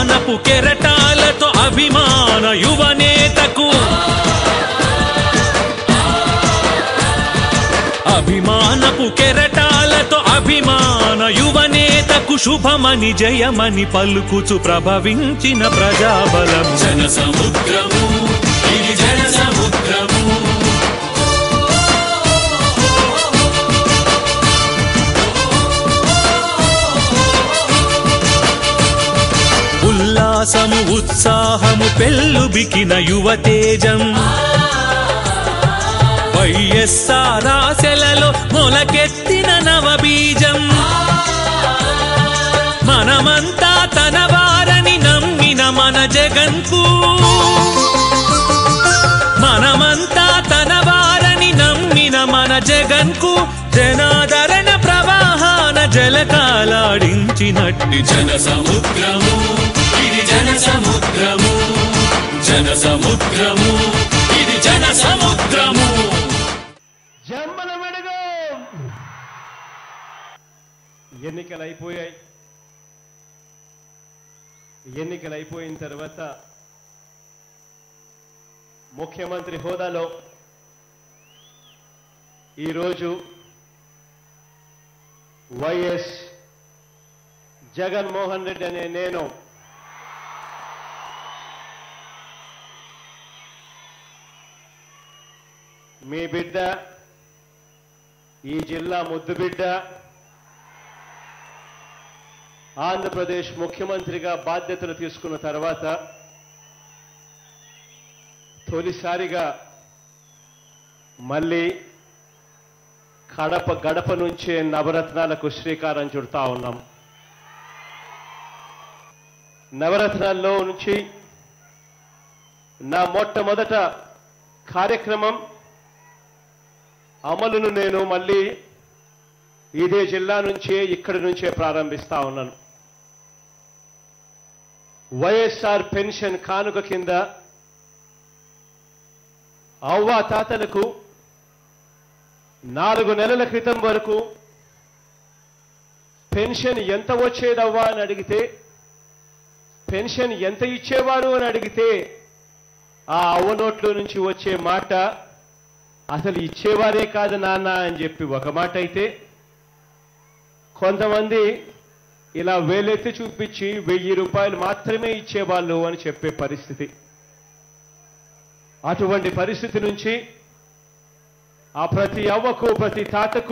అభిమానపు కెరటాలతో అభిమాన యువనేతకు అభిమానపు కెరటాలతో అభిమాన యువనేతకు శుభమని జయమని పలుకుచు ప్రభవించిన ప్రజాబలము జన సముద్రము ఇది జన సముద్రము ఉల్లాసము ఉత్సాహము పెళ్ళుబికిన యువతేజం వైఎస్ఆర్ ఆశలలో మొలకెత్తిన నవబీజం మనమంతా తన వారని నమ్మిన మన జగన్కు మనమంతా తన వారని నమ్మిన మన జగన్కు జనాదరణ ప్రవాహాన జలకాలాడించినట్టి జన సముద్రము ఇది జన సముద్రము జన సముద్రము ఇది జన సముద్రము జమ్మల వెడుగు ఎన్నికలు అయిపోయాయి ఎన్నికలు అయిపోయిన తర్వాత ముఖ్యమంత్రి హోదాలో ఈరోజు వైఎస్ జగన్మోహన్ రెడ్డి అనే నేను మీ బిడ్డ ఈ జిల్లా ముద్దు బిడ్డ ఆంధ్రప్రదేశ్ ముఖ్యమంత్రిగా బాధ్యతలు తీసుకున్న తర్వాత తొలిసారిగా మళ్ళీ కడప గడప నుంచే నవరత్నాలకు శ్రీకారం చుడతా ఉన్నాం నవరత్నాల్లో నుంచి నా మొట్టమొదట కార్యక్రమం అమలును నేను మళ్ళీ ఇదే జిల్లా నుంచే ఇక్కడి నుంచే ప్రారంభిస్తా ఉన్నాను వైఎస్ఆర్ పెన్షన్ కానుక కింద అవ్వ తాతలకు నాలుగు నెలల క్రితం వరకు పెన్షన్ ఎంత వచ్చేదవ్వా అని అడిగితే పెన్షన్ ఎంత ఇచ్చేవారు అని అడిగితే ఆ అవ్వ నోట్లో నుంచి వచ్చే మాట అసలు ఇచ్చేవారే కాదు నాన్న అని చెప్పి ఒక మాట అయితే కొంతమంది ఇలా వేలెత్తి చూపించి వెయ్యి రూపాయలు మాత్రమే ఇచ్చేవాళ్ళు అని చెప్పే పరిస్థితి అటువంటి పరిస్థితి నుంచి ఆ ప్రతి అవ్వకు ప్రతి తాతకు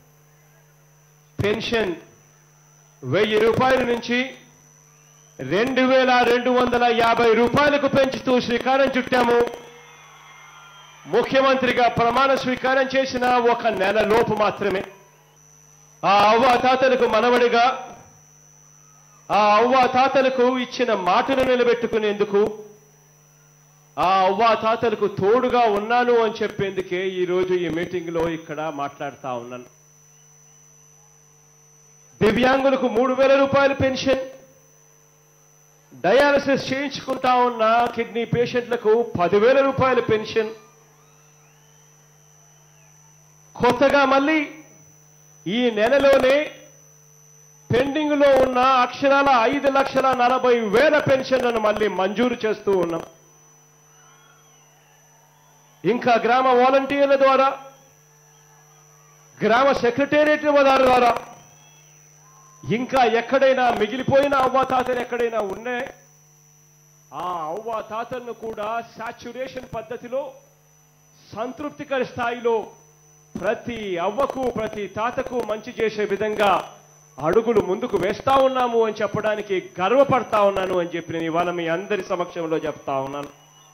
పెన్షన్ వెయ్యి రూపాయల నుంచి రెండు వేల రెండు వందల యాభై రూపాయలకు పెంచుతూ శ్రీకారం చుట్టాము ముఖ్యమంత్రిగా ప్రమాణ స్వీకారం చేసిన ఒక నెల లోపు మాత్రమే ఆ అవ్వ తాతలకు మనవడిగా ఆ అవ్వ తాతలకు ఇచ్చిన మాటను నిలబెట్టుకునేందుకు ఆ అవ్వ తాతలకు తోడుగా ఉన్నాను అని చెప్పేందుకే ఈరోజు ఈ మీటింగ్లో ఇక్కడ మాట్లాడుతా ఉన్నాను దివ్యాంగులకు మూడు వేల రూపాయల పెన్షన్ డయాలసిస్ చేయించుకుంటా ఉన్న కిడ్నీ పేషెంట్లకు పదివేల రూపాయల పెన్షన్ కొత్తగా మళ్ళీ ఈ నెలలోనే పెండింగ్ లో ఉన్న అక్షరాల ఐదు లక్షల నలభై వేల పెన్షన్లను మళ్ళీ మంజూరు చేస్తూ ఉన్నాం ఇంకా గ్రామ వాలంటీర్ల ద్వారా గ్రామ సెక్రటేరియట్ల ద్వారా ఇంకా ఎక్కడైనా మిగిలిపోయిన అవ్వాతాతలు ఎక్కడైనా ఉన్నాయి ఆ అవ్వాతాతలను కూడా సాచ్యురేషన్ పద్ధతిలో సంతృప్తికర స్థాయిలో ప్రతి అవ్వకు ప్రతి తాతకు మంచి చేసే విధంగా అడుగులు ముందుకు వేస్తా ఉన్నాము అని చెప్పడానికి గర్వపడతా ఉన్నాను అని చెప్పి నేను ఇవాళ మీ అందరి సమక్షంలో చెప్తా ఉన్నాను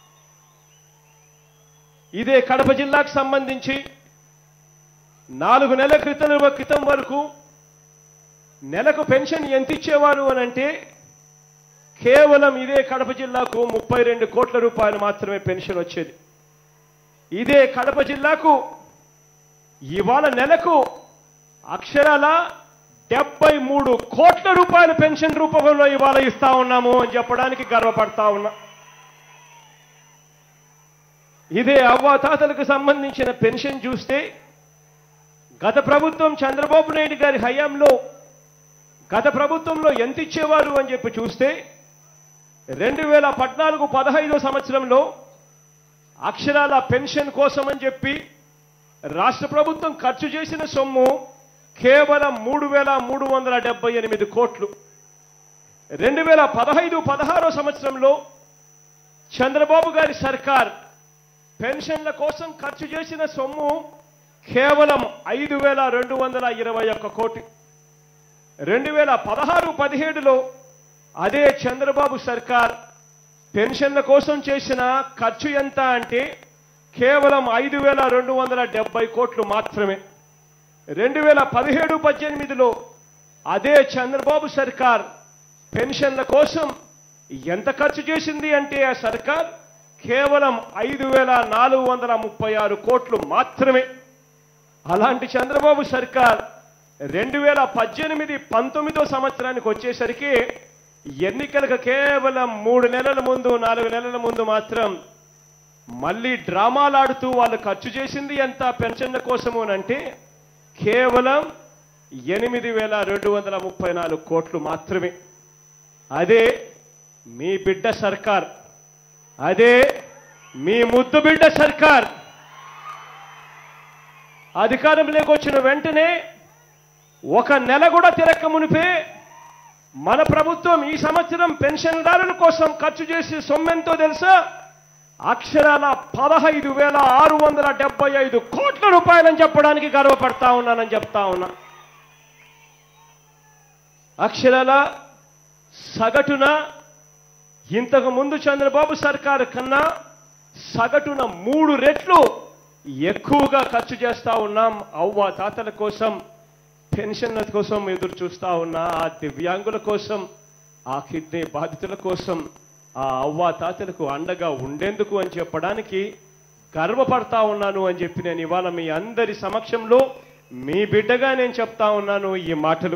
ఇదే కడప జిల్లాకు సంబంధించి నాలుగు నెలల క్రితం క్రితం వరకు నెలకు పెన్షన్ ఎంత ఇచ్చేవారు అని అంటే కేవలం ఇదే కడప జిల్లాకు ముప్పై రెండు కోట్ల రూపాయలు మాత్రమే పెన్షన్ వచ్చేది ఇదే కడప జిల్లాకు ఇవాళ నెలకు అక్షరాల డెబ్బై మూడు కోట్ల రూపాయల పెన్షన్ రూపంలో ఇవాళ ఇస్తా ఉన్నాము అని చెప్పడానికి గర్వపడతా ఉన్నా ఇదే అవ్వాతాతలకు సంబంధించిన పెన్షన్ చూస్తే గత ప్రభుత్వం చంద్రబాబు నాయుడు గారి హయాంలో గత ప్రభుత్వంలో ఎంత ఇచ్చేవారు అని చెప్పి చూస్తే రెండు వేల పద్నాలుగు పదహైదో సంవత్సరంలో అక్షరాల పెన్షన్ కోసం అని చెప్పి రాష్ట్ర ప్రభుత్వం ఖర్చు చేసిన సొమ్ము కేవలం మూడు వేల మూడు వందల డెబ్బై ఎనిమిది కోట్లు రెండు వేల పదహైదు పదహారో సంవత్సరంలో చంద్రబాబు గారి సర్కార్ పెన్షన్ల కోసం ఖర్చు చేసిన సొమ్ము కేవలం ఐదు వేల రెండు వందల ఇరవై ఒక్క కోటి రెండు వేల పదహారు పదిహేడులో అదే చంద్రబాబు సర్కార్ పెన్షన్ల కోసం చేసిన ఖర్చు ఎంత అంటే కేవలం ఐదు వేల రెండు వందల డెబ్బై కోట్లు మాత్రమే రెండు వేల పదిహేడు పద్దెనిమిదిలో అదే చంద్రబాబు సర్కార్ పెన్షన్ల కోసం ఎంత ఖర్చు చేసింది అంటే ఆ సర్కార్ కేవలం ఐదు వేల నాలుగు వందల ముప్పై ఆరు కోట్లు మాత్రమే అలాంటి చంద్రబాబు సర్కార్ రెండు వేల పద్దెనిమిది పంతొమ్మిదో సంవత్సరానికి వచ్చేసరికి ఎన్నికలకు కేవలం మూడు నెలల ముందు నాలుగు నెలల ముందు మాత్రం మళ్ళీ డ్రామాలాడుతూ వాళ్ళు ఖర్చు చేసింది ఎంత పెన్షన్ల కోసము అంటే కేవలం ఎనిమిది వేల రెండు వందల ముప్పై నాలుగు కోట్లు మాత్రమే అదే మీ బిడ్డ సర్కార్ అదే మీ ముద్దు బిడ్డ సర్కార్ అధికారంలోకి వచ్చిన వెంటనే ఒక నెల కూడా తిరక్క మునిపే మన ప్రభుత్వం ఈ సంవత్సరం పెన్షన్దారుల కోసం ఖర్చు చేసే సొమ్మెంతో తెలుసా అక్షరాల పదహైదు వేల ఆరు వందల డెబ్బై ఐదు కోట్ల రూపాయలని చెప్పడానికి గర్వపడతా ఉన్నానని చెప్తా ఉన్నా అక్షరాల సగటున ఇంతకు ముందు చంద్రబాబు సర్కారు కన్నా సగటున మూడు రెట్లు ఎక్కువగా ఖర్చు చేస్తా ఉన్నాం అవ్వ తాతల కోసం పెన్షన్ల కోసం ఎదురు చూస్తా ఉన్నా ఆ దివ్యాంగుల కోసం ఆ కిడ్నీ బాధితుల కోసం ఆ అవ్వ తాతలకు అండగా ఉండేందుకు అని చెప్పడానికి గర్వపడతా ఉన్నాను అని చెప్పి నేను ఇవాళ మీ అందరి సమక్షంలో మీ బిడ్డగా నేను చెప్తా ఉన్నాను ఈ మాటలు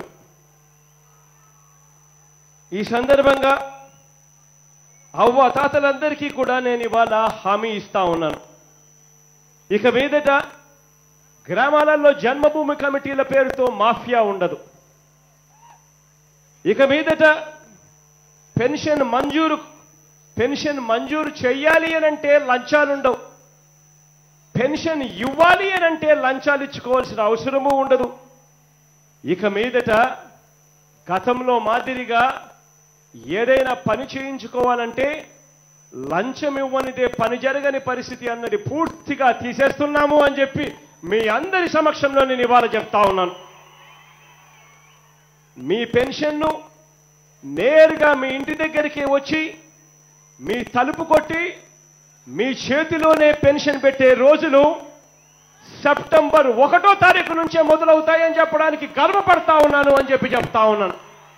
ఈ సందర్భంగా అవ్వ తాతలందరికీ కూడా నేను ఇవాళ హామీ ఇస్తా ఉన్నాను ఇక మీదట గ్రామాలలో జన్మభూమి కమిటీల పేరుతో మాఫియా ఉండదు ఇక మీదట పెన్షన్ మంజూరు పెన్షన్ మంజూరు చెయ్యాలి అనంటే లంచాలుండవు పెన్షన్ ఇవ్వాలి అనంటే లంచాలు ఇచ్చుకోవాల్సిన అవసరము ఉండదు ఇక మీదట గతంలో మాదిరిగా ఏదైనా పని చేయించుకోవాలంటే లంచం ఇవ్వనిదే పని జరగని పరిస్థితి అన్నది పూర్తిగా తీసేస్తున్నాము అని చెప్పి మీ అందరి సమక్షంలో నేను ఇవాళ చెప్తా ఉన్నాను మీ పెన్షన్ను నేరుగా మీ ఇంటి దగ్గరికి వచ్చి మీ తలుపు కొట్టి మీ చేతిలోనే పెన్షన్ పెట్టే రోజులు సెప్టెంబర్ ఒకటో తారీఖు నుంచే మొదలవుతాయని చెప్పడానికి గర్వపడతా ఉన్నాను అని చెప్పి చెప్తా ఉన్నాను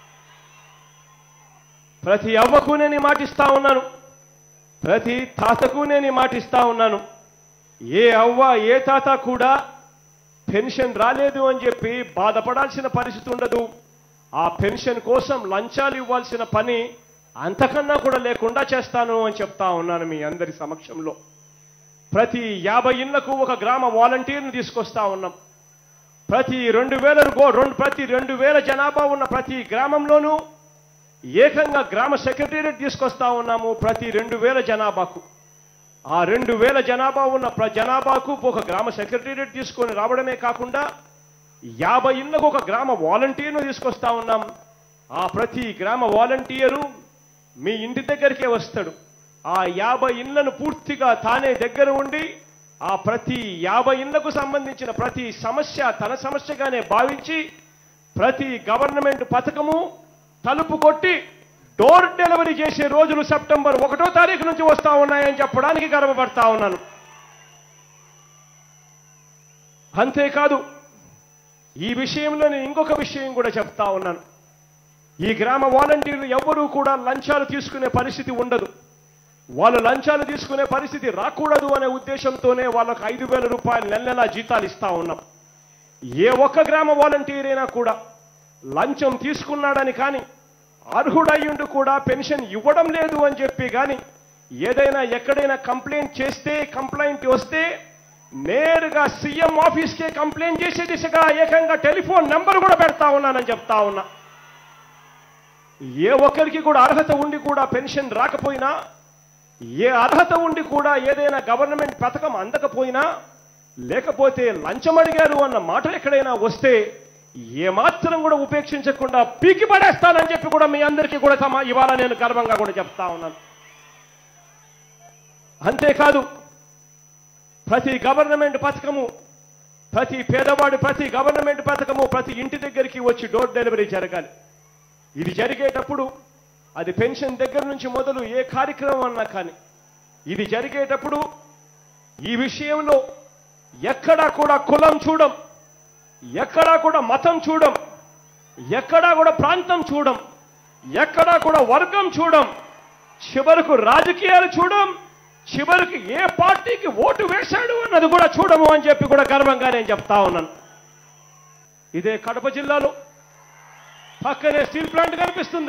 ప్రతి అవ్వకు నేను ఈ మాటిస్తా ఉన్నాను ప్రతి తాతకు నేను ఈ మాటిస్తా ఉన్నాను ఏ అవ్వ ఏ తాత కూడా పెన్షన్ రాలేదు అని చెప్పి బాధపడాల్సిన పరిస్థితి ఉండదు ఆ పెన్షన్ కోసం లంచాలు ఇవ్వాల్సిన పని అంతకన్నా కూడా లేకుండా చేస్తాను అని చెప్తా ఉన్నాను మీ అందరి సమక్షంలో ప్రతి యాభై ఇళ్లకు ఒక గ్రామ వాలంటీర్ని తీసుకొస్తా ఉన్నాం ప్రతి రెండు వేల రూ- రెండు ప్రతి రెండు వేల జనాభా ఉన్న ప్రతి గ్రామంలోనూ ఏకంగా గ్రామ సెక్రటేరియట్ తీసుకొస్తా ఉన్నాము ప్రతి రెండు వేల జనాభాకు ఆ రెండు వేల జనాభా ఉన్న ప్ర జనాభాకు ఒక గ్రామ సెక్రటేరియట్ తీసుకొని రావడమే కాకుండా యాభై ఇళ్లకు ఒక గ్రామ వాలంటీర్ను తీసుకొస్తా ఉన్నాం ఆ ప్రతి గ్రామ వాలంటీరు మీ ఇంటి దగ్గరికే వస్తాడు ఆ యాభై ఇళ్లను పూర్తిగా తానే దగ్గర ఉండి ఆ ప్రతి యాభై ఇళ్లకు సంబంధించిన ప్రతి సమస్య తన సమస్యగానే భావించి ప్రతి గవర్నమెంట్ పథకము తలుపు కొట్టి డోర్ డెలివరీ చేసే రోజులు సెప్టెంబర్ ఒకటో తారీఖు నుంచి వస్తా ఉన్నాయని చెప్పడానికి గర్వపడతా ఉన్నాను అంతేకాదు ఈ విషయంలో నేను ఇంకొక విషయం కూడా చెప్తా ఉన్నాను ఈ గ్రామ వాలంటీర్లు ఎవ్వరూ కూడా లంచాలు తీసుకునే పరిస్థితి ఉండదు వాళ్ళు లంచాలు తీసుకునే పరిస్థితి రాకూడదు అనే ఉద్దేశంతోనే వాళ్ళకు ఐదు వేల రూపాయలు నెల నెలా జీతాలు ఇస్తా ఉన్నాం ఏ ఒక్క గ్రామ వాలంటీర్ అయినా కూడా లంచం తీసుకున్నాడని కానీ అర్హుడయ్యుండి కూడా పెన్షన్ ఇవ్వడం లేదు అని చెప్పి కానీ ఏదైనా ఎక్కడైనా కంప్లైంట్ చేస్తే కంప్లైంట్ వస్తే నేరుగా సీఎం ఆఫీస్కే కంప్లైంట్ చేసే దిశగా ఏకంగా టెలిఫోన్ నెంబర్ కూడా పెడతా ఉన్నానని చెప్తా ఉన్నా ఏ ఒక్కరికి కూడా అర్హత ఉండి కూడా పెన్షన్ రాకపోయినా ఏ అర్హత ఉండి కూడా ఏదైనా గవర్నమెంట్ పథకం అందకపోయినా లేకపోతే లంచం అడిగారు అన్న మాట ఎక్కడైనా వస్తే ఏమాత్రం కూడా ఉపేక్షించకుండా పీకి పడేస్తానని చెప్పి కూడా మీ అందరికీ కూడా సమా ఇవాళ నేను గర్వంగా కూడా చెప్తా ఉన్నాను అంతేకాదు ప్రతి గవర్నమెంట్ పథకము ప్రతి పేదవాడు ప్రతి గవర్నమెంట్ పథకము ప్రతి ఇంటి దగ్గరికి వచ్చి డోర్ డెలివరీ జరగాలి ఇది జరిగేటప్పుడు అది పెన్షన్ దగ్గర నుంచి మొదలు ఏ కార్యక్రమం అన్నా కానీ ఇది జరిగేటప్పుడు ఈ విషయంలో ఎక్కడా కూడా కులం చూడం ఎక్కడా కూడా మతం చూడం ఎక్కడా కూడా ప్రాంతం చూడం ఎక్కడా కూడా వర్గం చూడం చివరకు రాజకీయాలు చూడం చివరికి ఏ పార్టీకి ఓటు వేశాడు అన్నది కూడా చూడము అని చెప్పి కూడా గర్వంగా నేను చెప్తా ఉన్నాను ఇదే కడప జిల్లాలో పక్కనే స్టీల్ ప్లాంట్ కనిపిస్తుంది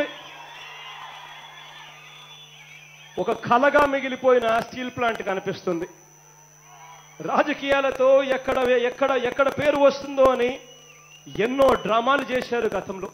ఒక కలగా మిగిలిపోయిన స్టీల్ ప్లాంట్ కనిపిస్తుంది రాజకీయాలతో ఎక్కడ ఎక్కడ ఎక్కడ పేరు వస్తుందో అని ఎన్నో డ్రామాలు చేశారు గతంలో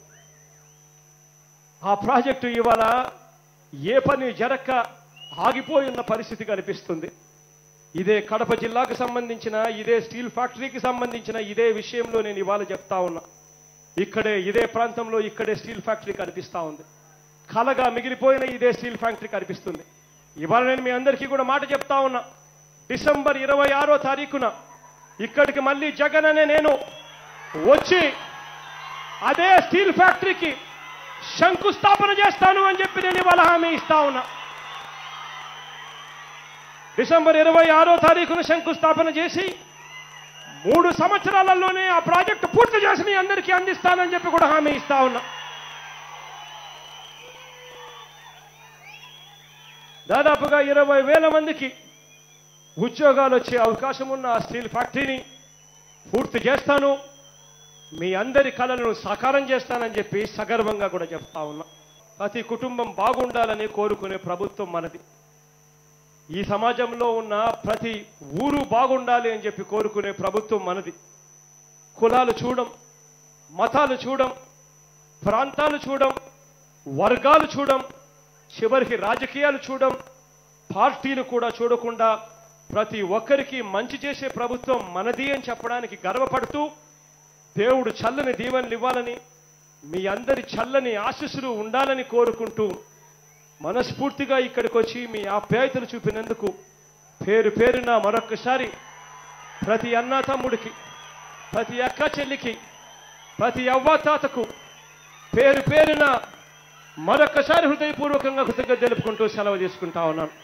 ఆ ప్రాజెక్టు ఇవాళ ఏ పని జరక్క ఆగిపోయి ఉన్న పరిస్థితి కనిపిస్తుంది ఇదే కడప జిల్లాకు సంబంధించిన ఇదే స్టీల్ ఫ్యాక్టరీకి సంబంధించిన ఇదే విషయంలో నేను ఇవాళ చెప్తా ఉన్నా ఇక్కడే ఇదే ప్రాంతంలో ఇక్కడే స్టీల్ ఫ్యాక్టరీ కనిపిస్తా ఉంది కలగా మిగిలిపోయిన ఇదే స్టీల్ ఫ్యాక్టరీ కనిపిస్తుంది ఇవాళ నేను మీ అందరికీ కూడా మాట చెప్తా ఉన్నా డిసెంబర్ ఇరవై ఆరో తారీఖున ఇక్కడికి మళ్ళీ జగన్ అనే నేను వచ్చి అదే స్టీల్ ఫ్యాక్టరీకి శంకుస్థాపన చేస్తాను అని చెప్పి నేను ఇవాళ హామీ ఇస్తా ఉన్నా డిసెంబర్ ఇరవై ఆరో తారీఖున శంకుస్థాపన చేసి మూడు సంవత్సరాలలోనే ఆ ప్రాజెక్టు పూర్తి చేసి మీ అందరికీ అందిస్తానని చెప్పి కూడా హామీ ఇస్తా ఉన్నా దాదాపుగా ఇరవై వేల మందికి ఉద్యోగాలు వచ్చే అవకాశం ఉన్న ఆ స్టీల్ ఫ్యాక్టరీని పూర్తి చేస్తాను మీ అందరి కళలను సాకారం చేస్తానని చెప్పి సగర్వంగా కూడా చెప్తా ఉన్నా ప్రతి కుటుంబం బాగుండాలని కోరుకునే ప్రభుత్వం మనది ఈ సమాజంలో ఉన్న ప్రతి ఊరు బాగుండాలి అని చెప్పి కోరుకునే ప్రభుత్వం మనది కులాలు చూడం మతాలు చూడం ప్రాంతాలు చూడం వర్గాలు చూడం చివరికి రాజకీయాలు చూడం పార్టీలు కూడా చూడకుండా ప్రతి ఒక్కరికి మంచి చేసే ప్రభుత్వం మనది అని చెప్పడానికి గర్వపడుతూ దేవుడు చల్లని దీవెనలు ఇవ్వాలని మీ అందరి చల్లని ఆశీస్సులు ఉండాలని కోరుకుంటూ మనస్ఫూర్తిగా ఇక్కడికి వచ్చి మీ ఆప్యాయతలు చూపినందుకు పేరు పేరున మరొక్కసారి ప్రతి అన్నా తమ్ముడికి ప్రతి అక్క చెల్లికి ప్రతి అవ్వ తాతకు పేరు పేరున మరొక్కసారి హృదయపూర్వకంగా కృతజ్ఞత తెలుపుకుంటూ సెలవు తీసుకుంటా ఉన్నాను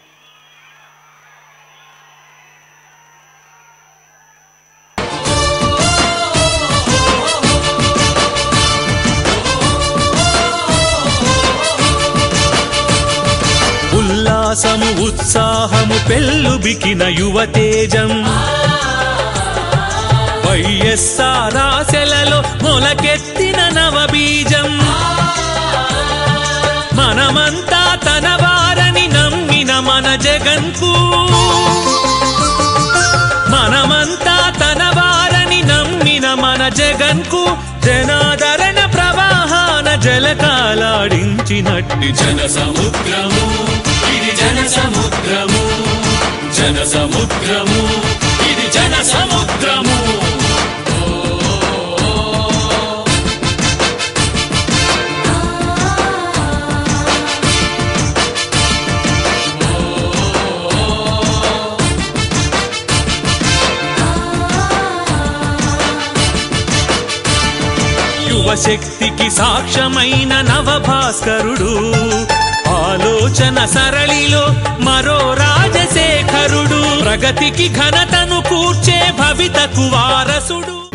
ఉల్లాసము ఉత్సాహము పెళ్ళుబికిన యువతేజం వైఎస్ఆర్ ఆశలలో మొలకెత్తిన నవబీజం మనమంతా తన వారని నమ్మిన మన జగన్కు మనమంతా తన వారని నమ్మిన మన జగన్కు జనాదరణ ప్రవాహాన జలకాలాడించినట్టి జన సముద్రము ఇది జన సముద్రము జన సముద్రము ఇది జన సముద్రము యువశక్తికి సాక్ష్యమైన నవభాస్కరుడు ఆలోచన సరళిలో మరో రాజశేఖరుడు ప్రగతికి ఘనతను కూర్చే భవితకు వారసుడు